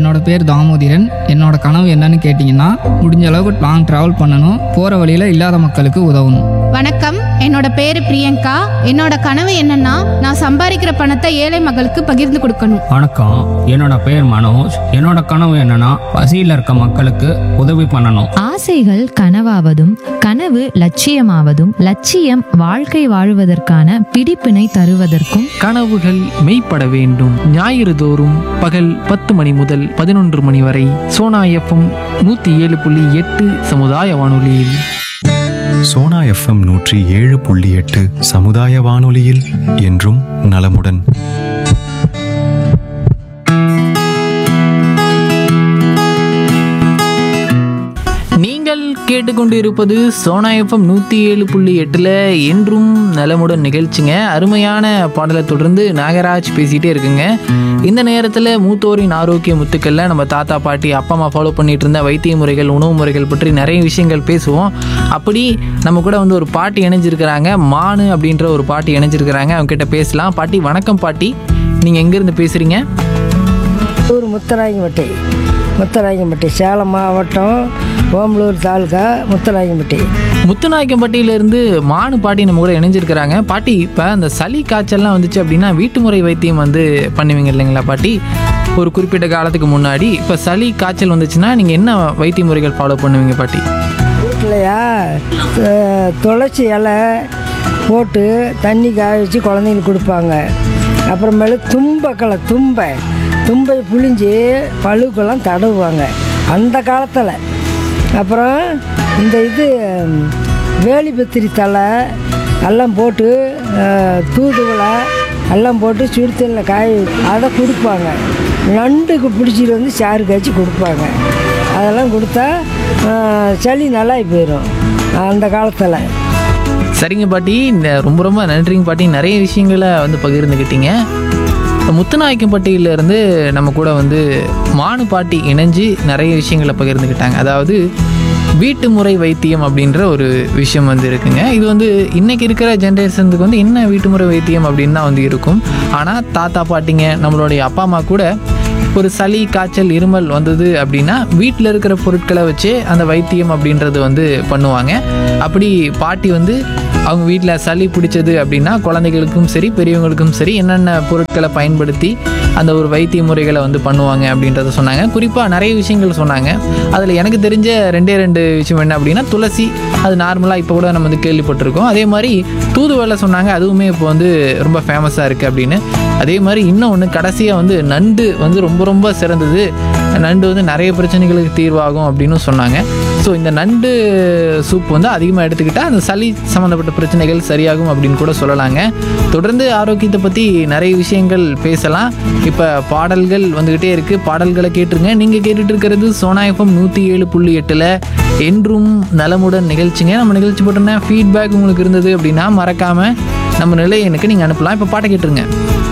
என்னோட பேர் தாமோதிரன் என்னோட கனவு என்னன்னு கேட்டிங்கன்னா முடிஞ்ச அளவுக்கு லாங் ட்ராவல் பண்ணணும் போகிற வழியில் இல்லாத மக்களுக்கு உதவணும் வணக்கம் என்னோட பேரு பிரியங்கா என்னோட கனவு என்னன்னா நான் சம்பாதிக்கிற பணத்தை ஏழை மக்களுக்கு பகிர்ந்து கொடுக்கணும் வணக்கம் என்னோட பேர் மனோஜ் என்னோட கனவு என்னன்னா பசியில் இருக்க மக்களுக்கு உதவி பண்ணணும் ஆசைகள் கனவாவதும் கனவு லட்சியமாவதும் லட்சியம் வாழ்க்கை வாழுவதற்கான பிடிப்பினை தருவதற்கும் கனவுகள் மெய்ப்பட வேண்டும் ஞாயிறு தோறும் பகல் பத்து மணி முதல் பதினொன்று மணி வரை சோனா எஃப்எம் நூற்றி ஏழு புள்ளி எட்டு சமுதாய வானொலியில் சோனா எஃப்எம் நூற்றி ஏழு புள்ளி எட்டு சமுதாய வானொலியில் என்றும் நலமுடன் நீங்கள் கேட்டுக்கொண்டு இருப்பது சோனா எஃப்எம் நூற்றி ஏழு புள்ளி எட்டில் என்றும் நலமுடன் நிகழ்ச்சிங்க அருமையான பாடலை தொடர்ந்து நாகராஜ் பேசிகிட்டே இருக்குங்க இந்த நேரத்தில் மூத்தோரின் ஆரோக்கிய முத்துக்களில் நம்ம தாத்தா பாட்டி அப்பா அம்மா ஃபாலோ பண்ணிட்டு இருந்த வைத்திய முறைகள் உணவு முறைகள் பற்றி நிறைய விஷயங்கள் பேசுவோம் அப்படி நம்ம கூட வந்து ஒரு பாட்டி இணைஞ்சிருக்கிறாங்க மானு அப்படின்ற ஒரு பாட்டி இணைஞ்சிருக்கிறாங்க அவங்க கிட்ட பேசலாம் பாட்டி வணக்கம் பாட்டி நீங்கள் எங்கேருந்து பேசுகிறீங்க ஊர் முத்தராயம்பட்டி முத்தராயம்பட்டி சேலம் மாவட்டம் ஓமலூர் தாலுகா முத்தராயம்பட்டி முத்துநாயக்கம்பட்டியிலேருந்து மானு பாட்டி நம்ம கூட இணைஞ்சிருக்கிறாங்க பாட்டி இப்போ அந்த சளி காய்ச்சல்லாம் வந்துச்சு அப்படின்னா வீட்டு முறை வைத்தியம் வந்து பண்ணுவீங்க இல்லைங்களா பாட்டி ஒரு குறிப்பிட்ட காலத்துக்கு முன்னாடி இப்போ சளி காய்ச்சல் வந்துச்சுன்னா நீங்கள் என்ன வைத்திய முறைகள் ஃபாலோ பண்ணுவீங்க பாட்டி வீட்டிலையா அஹ், துளசி இலை போட்டு தண்ணி காய வச்சு குழந்தைங்களுக்கு கொடுப்பாங்க அப்புறமேலு தும்பக்களை தும்பை தும்பை புழிஞ்சு பழுக்கெல்லாம் தடவுவாங்க அந்த காலத்தில் அப்புறம் இந்த இது ம், வேலிபத்திரி தலை எல்லாம் போட்டு அஹ், தூதுவளை எல்லாம் போட்டு சுடுத்தண்ணில் காய வச்சு அதை கொடுப்பாங்க நண்டுக்கு பிடிச்சிட்டு வந்து சாறு காய்ச்சி கொடுப்பாங்க அதெல்லாம் கொடுத்தா அஹ், சளி நல்லா போயிடும் அந்த காலத்தில் சரிங்க பாட்டி இந்த ரொம்ப ரொம்ப நன்றிங்க பாட்டி நிறைய விஷயங்களை வந்து பகிர்ந்துக்கிட்டீங்க முத்துநாயக்கம்பட்டியிலேருந்து நம்ம கூட வந்து மானு பாட்டி இணைஞ்சு நிறைய விஷயங்களை பகிர்ந்துக்கிட்டாங்க அதாவது வீட்டு முறை வைத்தியம் அப்படின்ற ஒரு விஷயம் வந்து இருக்குங்க இது வந்து இன்னைக்கு இருக்கிற ஜென்ரேஷனுக்கு வந்து என்ன வீட்டு முறை வைத்தியம் அப்படின்னு தான் வந்து இருக்கும் ஆனால் தாத்தா பாட்டிங்க நம்மளுடைய அப்பா அம்மா கூட ஒரு சளி காய்ச்சல் இருமல் வந்தது அப்படின்னா வீட்டில் இருக்கிற பொருட்களை வச்சு அந்த வைத்தியம் அப்படின்றது வந்து பண்ணுவாங்க அப்படி பாட்டி வந்து அவங்க வீட்டில் சளி பிடிச்சது அப்படின்னா குழந்தைகளுக்கும் சரி பெரியவங்களுக்கும் சரி என்னென்ன பொருட்களை பயன்படுத்தி அந்த ஒரு வைத்திய முறைகளை வந்து பண்ணுவாங்க அப்படின்றத சொன்னாங்க குறிப்பாக நிறைய விஷயங்கள் சொன்னாங்க அதில் எனக்கு தெரிஞ்ச ரெண்டே ரெண்டு விஷயம் என்ன அப்படின்னா துளசி அது நார்மலாக இப்போ கூட நம்ம வந்து கேள்விப்பட்டிருக்கோம் அதே மாதிரி தூதுவளை சொன்னாங்க அதுவுமே இப்போ வந்து ரொம்ப ஃபேமஸாக இருக்குது அப்படின்னு அதே மாதிரி இன்னும் ஒன்று கடைசியாக வந்து நண்டு வந்து ரொம்ப ரொம்ப சிறந்தது நண்டு வந்து நிறைய பிரச்சனைகளுக்கு தீர்வாகும் அப்படின்னு சொன்னாங்க ஸோ இந்த நண்டு சூப் வந்து அதிகமாக எடுத்துக்கிட்டால் அந்த சளி சம்மந்தப்பட்ட பிரச்சனைகள் சரியாகும் அப்படின்னு கூட சொல்லலாங்க தொடர்ந்து ஆரோக்கியத்தை பற்றி நிறைய விஷயங்கள் பேசலாம் இப்போ பாடல்கள் வந்துக்கிட்டே இருக்குது பாடல்களை கேட்டுருங்க நீங்கள் கேட்டுட்டு இருக்கிறது சோனா எஃப்எம் நூற்றி ஏழு புள்ளி எட்டில் என்றும் நலமுடன் நிகழ்ச்சிங்க நம்ம நிகழ்ச்சி போட்டோன்னா ஃபீட்பேக் உங்களுக்கு இருந்தது அப்படின்னா மறக்காமல் நம்ம நிலையனுக்கு நீங்கள் அனுப்பலாம் இப்போ பாட்டை கேட்டுருங்க